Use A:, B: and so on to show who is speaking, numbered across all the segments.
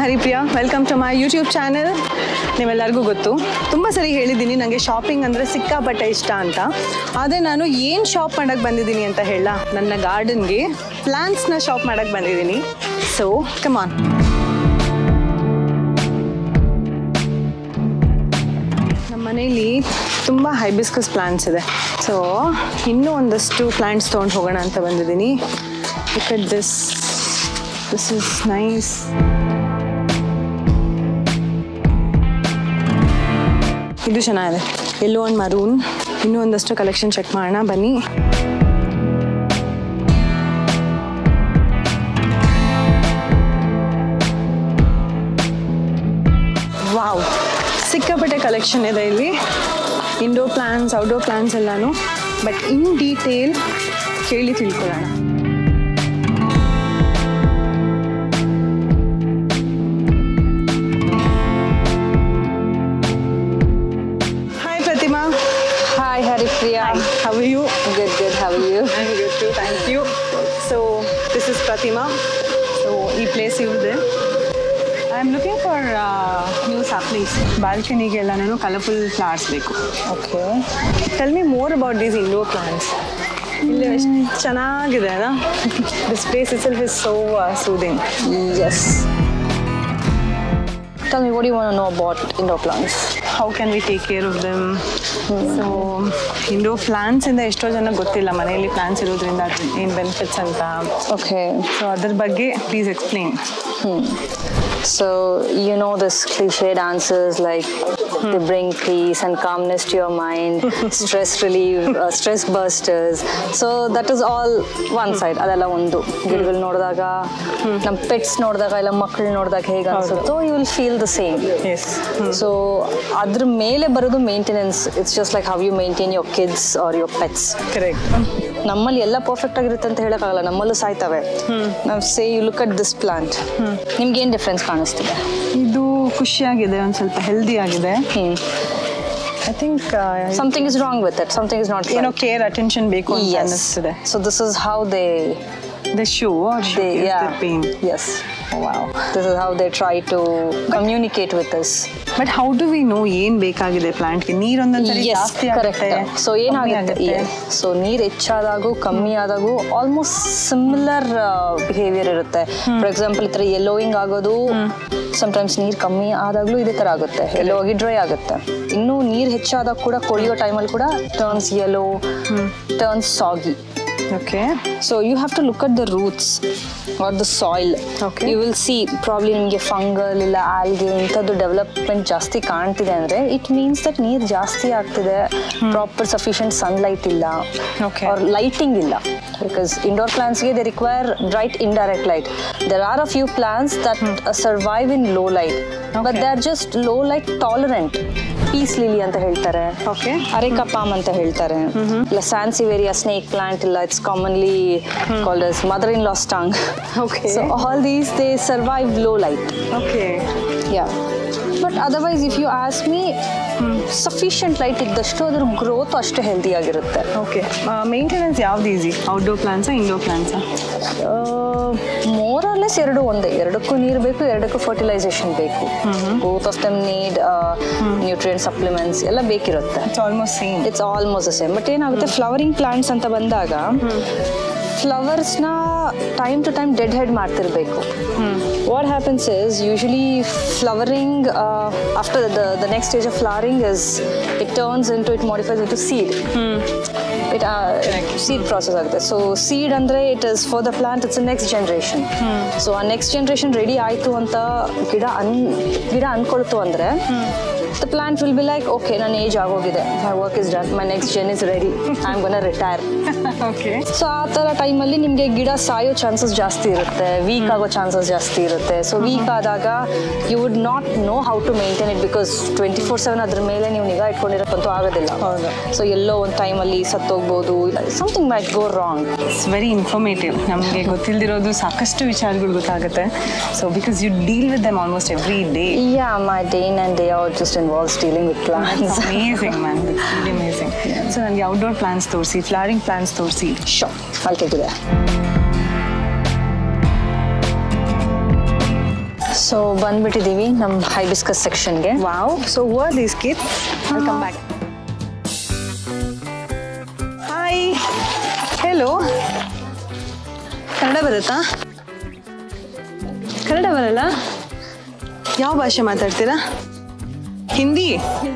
A: Haripriya welcome to my YouTube channel ನೀವೆಲ್ಲರಿಗೂ ಗೊತ್ತು ತುಂಬ ಸರಿ ಹೇಳಿದ್ದೀನಿ ನನಗೆ ಶಾಪಿಂಗ್ ಅಂದರೆ ಸಿಕ್ಕಾಪಟ್ಟೆ ಇಷ್ಟ ಅಂತ ಆದರೆ ನಾನು ಏನು ಶಾಪ್ ಮಾಡೋಕ್ಕೆ ಬಂದಿದ್ದೀನಿ ಅಂತ ಹೇಳ ನನ್ನ ಗಾರ್ಡನ್ಗೆ ಪ್ಲಾಂಟ್ಸ್ನ ಶಾಪ್ ಮಾಡೋಕ್ಕೆ ಬಂದಿದ್ದೀನಿ ಸೊ ಕಮಾನ್ ನಮ್ಮ ಮನೇಲಿ ತುಂಬ ಹೈಬಿಸ್ಕಸ್ ಪ್ಲಾಂಟ್ಸ್ ಇದೆ ಸೊ ಇನ್ನೂ ಒಂದಷ್ಟು ಪ್ಲಾಂಟ್ಸ್ ತೊಗೊಂಡು ಹೋಗೋಣ ಅಂತ ಬಂದಿದ್ದೀನಿ look at this this is nice ಇದು ಚೆನ್ನಾಗಿದೆ ಎಲ್ಲೋ ಒಂದು ಮರೂನ್ ಇನ್ನೂ ಒಂದಷ್ಟು ಕಲೆಕ್ಷನ್ ಚೆಕ್ ಮಾಡೋಣ ಬನ್ನಿ ವಾವ್ ಸಿಕ್ಕಾಪಟ್ಟೆ ಕಲೆಕ್ಷನ್ ಇದೆ ಇಲ್ಲಿ ಇಂಡೋರ್ ಪ್ಲಾನ್ಸ್ ಔಟ್ಡೋರ್ ಪ್ಲಾನ್ಸ್ ಎಲ್ಲಾನು ಬಟ್ ಇನ್ ಡೀಟೇಲ್ ಕೇಳಿ ತಿಳ್ಕೊಳ್ಳೋಣ hi Pratima
B: Hi, Haripriya.
A: How you
B: Good, good. How are you?
A: I'm good too, thank you. So, this is Pratima. So, ಈ place ಇವ್ರದ್ದು I am looking for new supplies ಬಾಲ್ಕನಿಗೆಲ್ಲ ನಾನು colourful flowers ಬೇಕು
B: Okay.
A: Tell me more about these indoor plants ಇಲ್ಲಿ ಎಷ್ಟು ಚೆನ್ನಾಗಿದೆ ಅಲ್ಲ this place itself is so soothing
B: Yes. Tell me, what do you want to know about indoor plants?
A: How can we take care of them so indoor plants ಇಂದ ಎಷ್ಟೋ ಜನ ಗೊತ್ತಿಲ್ಲ ಮನೆಯಲ್ಲಿ plants ಇರೋದ್ರಿಂದ ಏನು ಬೆನಿಫಿಟ್ಸ್ ಅಂತ
B: Okay.
A: So ಅದ್ರ ಬಗ್ಗೆ please explain
B: So, you know this cliched answers like they bring peace and calmness to your mind, stress relief, uh, stress busters. So, that is all one side. ಅದೆಲ್ಲ ಒಂದು ಗಿಡಗಳು ನೋಡಿದಾಗ ನಮ್ಮ pets ನೋಡಿದಾಗ ಇಲ್ಲ ಮಕ್ಕಳು ನೋಡಿದಾಗ ಹೇಗೆ ಅನ್ಸುತ್ತೋ you will feel the same
A: as
B: so ಅದ್ರ ಮೇಲೆ ಬರೋದು maintenance it's just like how you maintain your kids or your pets
A: correct
B: ನಮ್ಮಲ್ಲಿ ಎಲ್ಲ ಪರ್ಫೆಕ್ಟ್ ಆಗಿರುತ್ತೆ ಅಂತ ಹೇಳೋಕ್ಕಾಗಲ್ಲ ನಮ್ಮಲ್ಲೂ ಸಾಯ್ತವೆ ನಾವು say you look at this plant ನಿಮ್ಗೆ ಏನು ಡಿಫ್ರೆನ್ಸ್ ಕಾಣಿಸ್ತಿದೆ
A: ಇದು ಖುಷಿಯಾಗಿದೆ ಒಂದು ಸ್ವಲ್ಪ ಹೆಲ್ದಿ ಆಗಿದೆ I think
B: something is wrong with it something is not
A: ಏನೋ ಕೇರ್ ಅಟೆನ್ಷನ್ ಬೇಕು ಅಂತ
B: Yes.
A: ಅನ್ನಿಸ್ತಿದೆ
B: So this is how they
A: the show
B: they yeah
A: pain
B: yes
A: wow
B: this is how they try to communicate with us.
A: But how do we know ಏನ್ ಬೇಕಾಗಿದೆ ಪ್ಲಾಂಟ್ಗೆ ನೀರೊಂದೊಂದ್ಸರಿ
B: Yes,
A: ಜಾಸ್ತಿ
B: correct.
A: ಆಗುತ್ತೆ
B: so
A: ಕಮ್ಮಿ
B: ಏನಾಗುತ್ತೆ
A: ಆಗುತ್ತೆ.
B: ಸೊ ನೀರು ಹೆಚ್ಚಾದಾಗೂ ಕಮ್ಮಿ ಆದಾಗೂ ಆಲ್ಮೋಸ್ಟ್ ಸಿಮಿಲರ್ ಬಿಹೇವಿಯರ್ ಇರುತ್ತೆ ಫಾರ್ ಎಕ್ಸಾಂಪಲ್ ಈ ಥರ ಯೆಲ್ಲೋಯಿಂಗ್ ಆಗೋದು ಸಮಟೈಮ್ಸ್ ನೀರು ಕಮ್ಮಿ ಆದಾಗಲೂ ಇದೇ ಥರ ಆಗುತ್ತೆ ಎಲ್ಲೋ ಆಗಿ ಡ್ರೈ ಆಗುತ್ತೆ ಇನ್ನೂ ನೀರು ಹೆಚ್ಚಾದಾಗ ಕೂಡ ಕೊಳಿಯೋ ಟೈಮಲ್ಲಿ ಕೂಡ ಟರ್ನ್ಸ್ ಯೆಲ್ಲೋ ಟರ್ನ್ಸ್ ಸಾಗಿ
A: okay
B: so you have to look at the roots or the soil
A: Okay.
B: You will see probably ನಿಮಗೆ ಫಂಗಲ್ ಇಲ್ಲ ಆಲ್ಗೆ ಇಂಥದ್ದು ಡೆವಲಪ್ಮೆಂಟ್ ಜಾಸ್ತಿ ಕಾಣ್ತಿದೆ ಅಂದರೆ ಇಟ್ ಮೀನ್ಸ್ ದಟ್ ನೀರು ಜಾಸ್ತಿ ಆಗ್ತಿದೆ ಪ್ರಾಪರ್ ಸಫಿಷಿಯಂಟ್ ಸನ್ಲೈಟ್ ಇಲ್ಲ
A: Okay.
B: ಆರ್ ಲೈಟಿಂಗ್ ಇಲ್ಲ ಬಿಕಾಸ್ ಇಂಡೋರ್ ಪ್ಲಾಂಟ್ಸ್ಗೆ they require bright indirect light there are a few plants that survive in low light but they are just low light tolerant peace lily ಅಂತ ಹೇಳ್ತಾರೆ
A: Okay.
B: Areca palm ಅಂತ ಹೇಳ್ತಾರೆ ಇಲ್ಲ sansevieria snake plant ಇಲ್ಲ it's commonly called as mother in law's tongue
A: Okay.
B: So all these they survive low light
A: okay
B: yeah but otherwise if you assume sufficient light ಇದ್ದಷ್ಟು ಅದ್ರ growth ಅಷ್ಟು healthy ಆಗಿರುತ್ತೆ
A: okay maintenance ಯಾವ್ದು easy outdoor ಪ್ಲಾನ್ಸಾ indoor ಪ್ಲಾನ್ಸಾ
B: more or less ಎರಡು ಒಂದೇ ಎರಡಕ್ಕೂ ನೀರು ಬೇಕು ಎರಡಕ್ಕೂ ಫರ್ಟಿಲೈಸೇಷನ್ ಬೇಕು both of dum need nutrient supplements ಎಲ್ಲ ಬೇಕಿರುತ್ತೆ
A: it's almost same
B: it's almost same but ಏನಾಗುತ್ತೆ ಫ್ಲವರಿಂಗ್ ಪ್ಲಾಂಟ್ಸ್ ಅಂತ ಬಂದಾಗ ಫ್ಲವರ್ಸ್ನ time to time dead head ಮಾಡ್ತಿರ್ಬೇಕು what happens is usually flowering after the the next stage of flowering is it turns into it modifies into seed it seed process ಆಗುತ್ತೆ so seed ಅಂದರೆ it is for the plant it's next generation so ಆ next generation ready ಆಯಿತು ಅಂತ ಗಿಡ ಅನ್ ಗಿಡ ಅನ್ಕೊಳ್ತು ಅಂದರೆ the plant will be like okay ನನ್ನ ಏಜ್ ಆಗೋಗಿದೆ my work is done my next gen is ready I am gonna retire
A: okay
B: so ಆ ಥರ ಟೈಮಲ್ಲಿ ನಿಮಗೆ ಗಿಡ ಸಾಯೋ ಚಾನ್ಸಸ್ ಜಾಸ್ತಿ ಇರುತ್ತೆ ವೀಕ್ ಆಗೋ ಚಾನ್ಸಸ್ ಜಾಸ್ತಿ ಇರುತ್ತೆ ಸೊ ವೀಕ್ ಆದಾಗ you would not know how to maintain it because twenty four seven ಅದ್ರ ಮೇಲೆ ನೀವು ನಿಗಾ ಇಟ್ಕೊಂಡಿರೋಕ್ಕಂತೂ ಆಗೋದಿಲ್ಲ
A: ಹೌದು.
B: ಸೊ ಎಲ್ಲೋ ಒಂದು ಟೈಮಲ್ಲಿ ಸತ್ತೋಗ್ಬೋದು something might go wrong
A: it's very informative ನಮಗೆ ಗೊತ್ತಿಲ್ದಿರೋದು ಸಾಕಷ್ಟು ವಿಚಾರಗಳು ಗೊತ್ತಾಗುತ್ತೆ so because you deal with them almost every day
B: Yeah, my day in and day out just involves dealing with plants.
A: Amazing man amazing so ನನಗೆ outdoor plants ತೋರಿಸಿ flowering plants ತೋರಿಸಿ
B: Sure, I'll take you there. So ಬಂದ್ಬಿಟ್ಟಿದ್ದೀವಿ ನಮ್ಮ hibiscus ಸೆಕ್ಷನ್ಗೆ
A: wow so who are these kid welcome back hi hello Kannada ಬರುತ್ತಾ ಕನ್ನಡ ಬರಲ್ಲ ಯಾವ ಭಾಷೆ ಮಾತಾಡ್ತೀರಾ ಹಿಂದಿ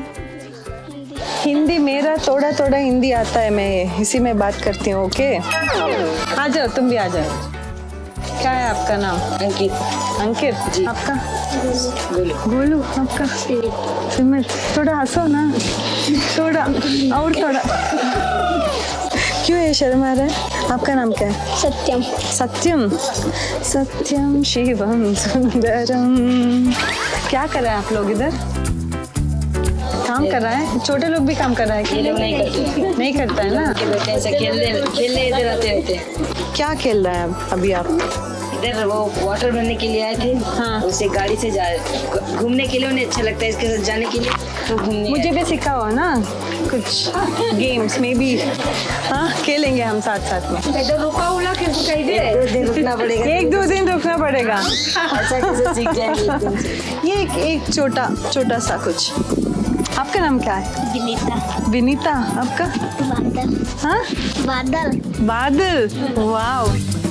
A: हिंदी मेरा थोड़ा थोड़ा हिंदी आता है मैं इसी में बात करती हूँ ओके आ जाओ तुम भी आ जाओ क्या है आपका नाम
C: अंकित
A: अंकित आपका गोलू आपका सिमर थोड़ा हंसो ना थोड़ा और थोड़ा क्यों ये शर्म आ रहा है आपका नाम क्या है
C: सत्यम
A: सत्यम सत्यम शिवम सुंदरम क्या कर रहे हैं आप लोग इधर काम कर रहा है छोटे लोग भी काम कर रहा है
C: ये लोग नहीं करते
A: नहीं करता है ना
C: ये बैठे ऐसे खेलने खेलने इधर आते रहते हैं
A: क्या खेल रहा है अभी आप
C: इधर वो वाटर भरने के लिए आए थे
A: हाँ।
C: उसे गाड़ी से जा घूमने के लिए उन्हें अच्छा लगता है इसके साथ जाने के लिए तो घूमने
A: मुझे भी सिखा हुआ ना कुछ गेम्स मे बी हाँ खेलेंगे हम साथ साथ में
C: इधर रुका हुआ कैसे कहीं दे दो दिन रुकना पड़ेगा
A: एक दो दिन रुकना पड़ेगा
C: ऐसा कैसे सीख जाएंगे एक दिन से?
A: ये एक, एक छोटा छोटा सा कुछ आपका नाम क्या है
D: विनीता
A: विनीता आपका
D: बादल
A: हाँ
D: Badal
A: Badal wow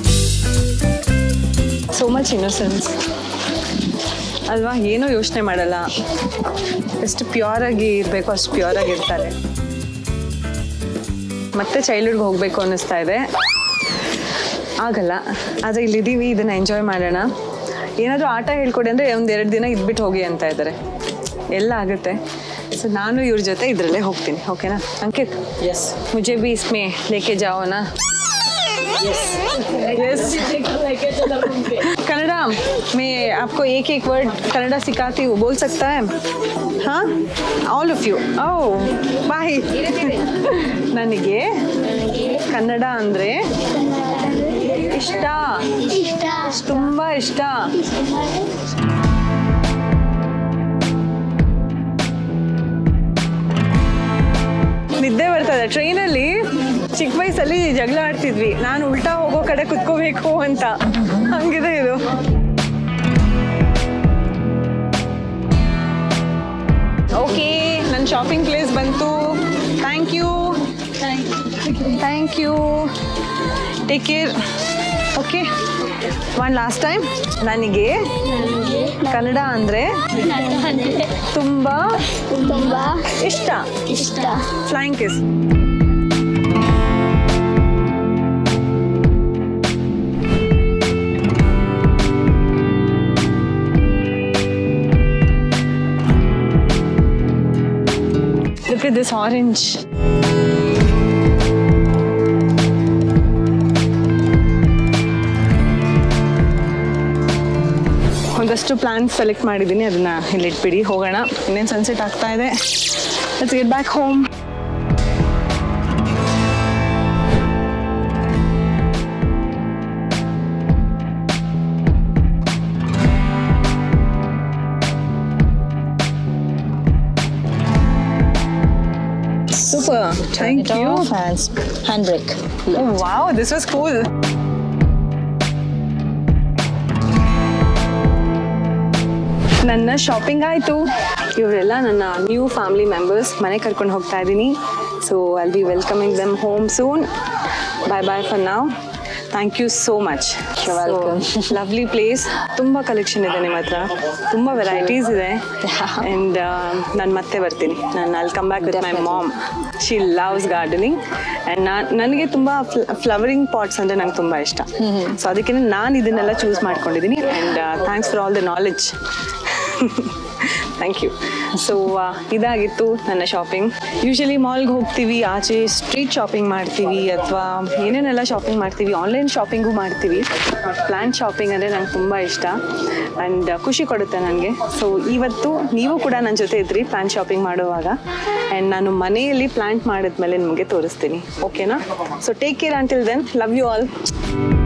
A: so much innocence ಅಲ್ವಾ ಏನೂ ಯೋಚನೆ ಮಾಡಲ್ಲ ಎಷ್ಟು ಪ್ಯೂರ್ ಆಗಿ ಇರಬೇಕು ಅಷ್ಟು ಪ್ಯೂರ್ ಆಗಿ ಇರ್ತಾರೆ ಮತ್ತೆ ಚೈಲ್ಡ್ಹುಡ್ಗೆ ಹೋಗಬೇಕು ಅನ್ನಿಸ್ತಾ ಇದೆ ಆಗಲ್ಲ ಆದರೆ ಇಲ್ಲಿದ್ದೀವಿ ಇದನ್ನು ಎಂಜಾಯ್ ಮಾಡೋಣ ಏನಾದರೂ ಆಟ ಹೇಳ್ಕೊಡಿ ಅಂದರೆ ಒಂದು ಎರಡು ದಿನ ಇದ್ಬಿಟ್ಟು ಹೋಗಿ ಅಂತ ಇದ್ದಾರೆ ಎಲ್ಲ ಆಗುತ್ತೆ ಸೊ ನಾನು ಇವ್ರ ಜೊತೆ ಇದರಲ್ಲೇ ಹೋಗ್ತೀನಿ ಓಕೆನಾ ಅಂಕಿತ್
C: यस
A: मुझे भी इसमें लेके जाओ ना
C: यस
A: यस कन्नड़ा मैं आपको एक एक वर्ड कन्नड़ा सिखाती हूँ बोल सकता है हाँ all of you oh boy ನನಗೆ ಕನ್ನಡ ಅಂದರೆ ಇಷ್ಟ
D: ಇಷ್ಟ
A: ತುಂಬ ಇಷ್ಟ ನಿದ್ದೆ ಬರ್ತದೆ ಟ್ರೈನಲ್ಲಿ ಚಿಕ್ಕ ವಯಸ್ಸಲ್ಲಿ ಜಗಳ ಆಡ್ತಿದ್ವಿ ನಾನು ಉಲ್ಟಾ ಹೋಗೋ ಕಡೆ ಕುತ್ಕೋಬೇಕು ಅಂತ ಹಂಗಿದೆ ಇದು ಓಕೆ ನನ್ನ ಶಾಪಿಂಗ್ ಪ್ಲೇಸ್ ಬಂತು thank you thank you take care okay one last time ನನಗೆ ಕನ್ನಡ ಅಂದರೆ ತುಂಬ
D: ತುಂಬ
A: ಇಷ್ಟ
D: ಇಷ್ಟ
A: flying kiss Look at this orange. ಒಂದಷ್ಟು ಪ್ಲಾನ್ಸ್ ಸೆಲೆಕ್ಟ್ ಮಾಡಿದ್ದೀನಿ ಅದನ್ನ ಇಲ್ಲಿ ಇಟ್ಬಿಡಿ ಹೋಗೋಣ ಇನ್ನೇನು ಸನ್ಸೆಟ್ ಆಗ್ತಾ ಇದೆ let's get back home Super. Thank you.
B: Handbrake
A: Oh, wow, this was cool. ನನ್ನ ಶಾಪಿಂಗ್ ಆಯಿತು ಇವರೆಲ್ಲ ನನ್ನ ನ್ಯೂ ಫ್ಯಾಮಿಲಿ ಮೆಂಬರ್ಸ್ ಮನೆ ಕರ್ಕೊಂಡು ಹೋಗ್ತಾ ಇದ್ದೀನಿ so I'll be welcoming them home soon bye bye for now thank you so much
B: welcome.
A: Lovely place ತುಂಬ collection ಇದೆ ನಿಮ್ಮ ಹತ್ರ ತುಂಬ ವೆರೈಟೀಸ್ ಇದೆ ಆ್ಯಂಡ್ ನಾನು ಮತ್ತೆ ಬರ್ತೀನಿ ನಾನು ಅಲ್ಲಿ come back with my mom she loves gardening and ನಾನು ನನಗೆ ತುಂಬ ಫ್ಲವರಿಂಗ್ ಪಾಟ್ಸ್ ಅಂದರೆ ನಂಗೆ ತುಂಬ ಇಷ್ಟ ಸೊ ಅದಕ್ಕೆ ನಾನು ಇದನ್ನೆಲ್ಲ ಚೂಸ್ ಮಾಡ್ಕೊಂಡಿದ್ದೀನಿ and thanks for all the knowledge thank you so ಇದಾಗಿತ್ತು ನನ್ನ ಶಾಪಿಂಗ್ ಯೂಶಲಿ ಮಾಲ್ಗೆ ಹೋಗ್ತೀವಿ ಆಚೆ ಸ್ಟ್ರೀಟ್ ಶಾಪಿಂಗ್ ಮಾಡ್ತೀವಿ ಅಥವಾ ಏನೇನೆಲ್ಲ ಶಾಪಿಂಗ್ ಮಾಡ್ತೀವಿ ಆನ್ಲೈನ್ ಶಾಪಿಂಗು ಮಾಡ್ತೀವಿ ಪ್ಲ್ಯಾನ್ ಶಾಪಿಂಗ್ ಅಂದರೆ ನಂಗೆ ತುಂಬ ಇಷ್ಟ ಆ್ಯಂಡ್ ಖುಷಿ ಕೊಡುತ್ತೆ ನನಗೆ ಸೊ ಇವತ್ತು ನೀವು ಕೂಡ ನನ್ನ ಜೊತೆ ಇದ್ರಿ ಪ್ಲ್ಯಾನ್ ಶಾಪಿಂಗ್ ಮಾಡುವಾಗ ಆ್ಯಂಡ್ ನಾನು ಮನೆಯಲ್ಲಿ ಪ್ಲ್ಯಾಂಟ್ ಮಾಡಿದ್ಮೇಲೆ ನಿಮಗೆ ತೋರಿಸ್ತೀನಿ ಓಕೆನಾ so take care until then love you all